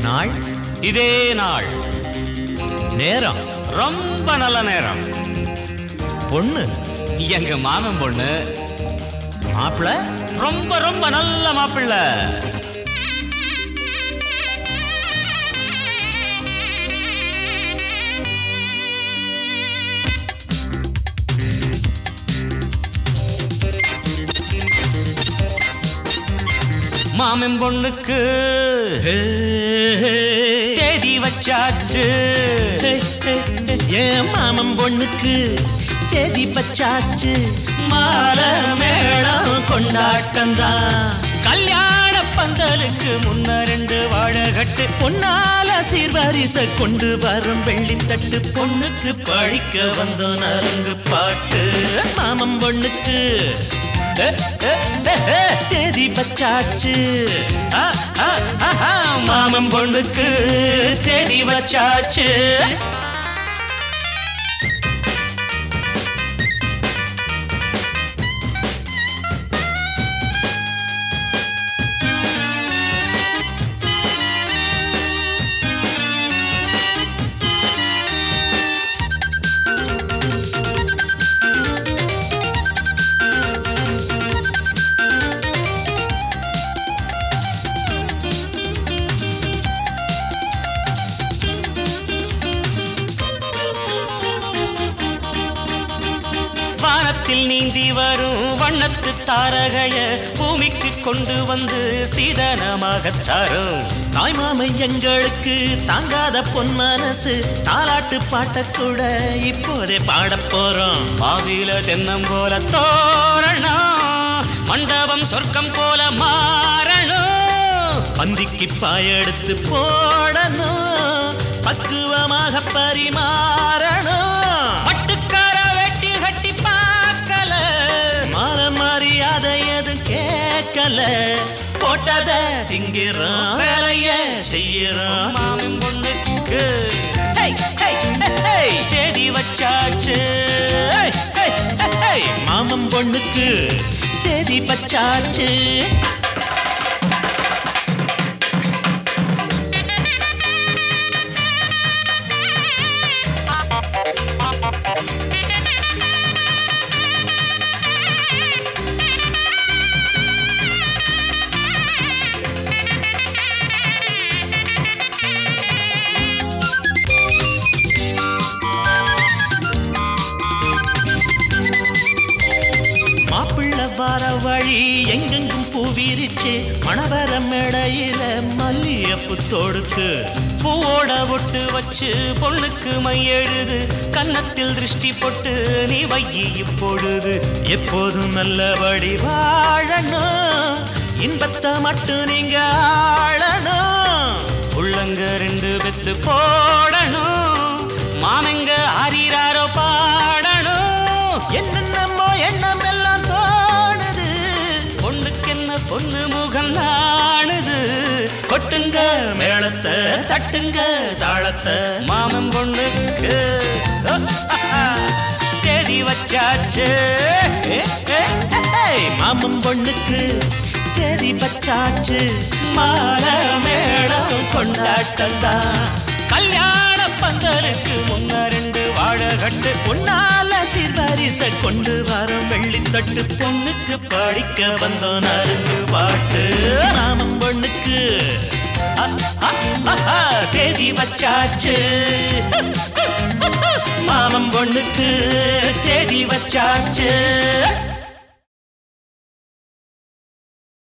நாள் இதே நாள் நேரம் ரொம்ப நல்ல நேரம் பொண்ணு எங்க மாமன் பொண்ணு மாப்பிள்ள ரொம்ப ரொம்ப நல்ல மாப்பிள்ளை மாமன் பொண்ணுக்கு தேதி வச்சாச்சு என் மாமன் பொண்ணுக்கு தேதி பச்சாச்சு மால மேளம் கொண்டாட்டம் தான் கல்யாண பந்தலுக்கு முன்ன ரெண்டு வாழகட்டு பொன்னால சீர்வரிச கொண்டு வரும் வெள்ளித்தட்டு பொண்ணுக்கு பழிக்க வந்தோம் நரங்கு பாட்டு மாமன் பொண்ணுக்கு ஏ, ஏ, ஏ, ஏ. தேதி பச்சாச்சு ஆ, ஆ, ஆ, ஆ. மாமன் பொண்ணுக்கு தேதி வச்சாச்சு வானத்தில் நீந்தி வரும் வண்ணத்து தாரகைய பூமிக்கு கொண்டு வந்து சீதனமாக தரும் தாய் மாமை எங்களுக்கு தாங்காத பொன் மனசு தாலாட்டு பாட்ட கூட இப்போதே பாடப் போறோம் பாதியில தென்னம் போல தோரணம் மண்டபம் சொர்க்கம் போல மாறணும் பந்திக்கு பாயெடுத்து போடணும் பக்குவமாக பரிமாறணும் பட்டுக்கார வெட்டி கட்டி பார்க்கல மான மரியாதை எதுவும் கேட்கல போட்டத திங்கிறோம் வேலைய செய்யறோம் மாமன் பொண்ணுக்கு ஹேய், ஹேய், ஹேய், ஹேய், தேதி வச்சாச்சு ஹேய், ஹேய், ஹேய், ஹேய். மாமன் பொண்ணுக்கு தேதி பச்சாச்சு மாப்பிள்ள வர வழி எங்கெங்கும் பூவிரிச்சு மணவர மேடையில மல்லியப்பு தொடுத்து பூவோட ஒட்டு வச்சு பொண்ணுக்கு மை எழுது கன்னத்தில் திருஷ்டி போட்டு நீ வையி இப்பொழுது எப்போதும் நல்லபடி வாழணும் இன்பத்தை மட்டும் நீங்க ஆளணும் உள்ளங்க ரெண்டு பெத்து போடணும் மாமங்க ஆறிறாரோ பாடணும் என்னென்னமோ எண்ணம் எல்லாம் தோணுது பொண்ணுக்கு என்ன பொண்ணு முகம் நாணுது கொட்டுங்க மேளத்தை தட்டுங்க தாளத்தை மாமன் பொண்ணுக்கு தேதி வச்சாச்சு ஏ, ஏ, ஏய், மாமன் பொண்ணுக்கு தேதி பச்சாச்சு மால மேளம் கொண்டாட்டம் தான் கல்யாண பந்தலுக்கு முன்ன ரெண்டு வாழகட்டு பொன்னால சீர்வரிச கொண்டு வரும் வெள்ளித்தட்டு பொண்ணுக்கு படிக்க வந்தோம் நறுங்கு பாட்டு மாமன் பொண்ணுக்கு அ, அ, அ, அ, தேதி வச்சாச்சு மாமன் பொண்ணுக்கு தேதி வச்சாச்சு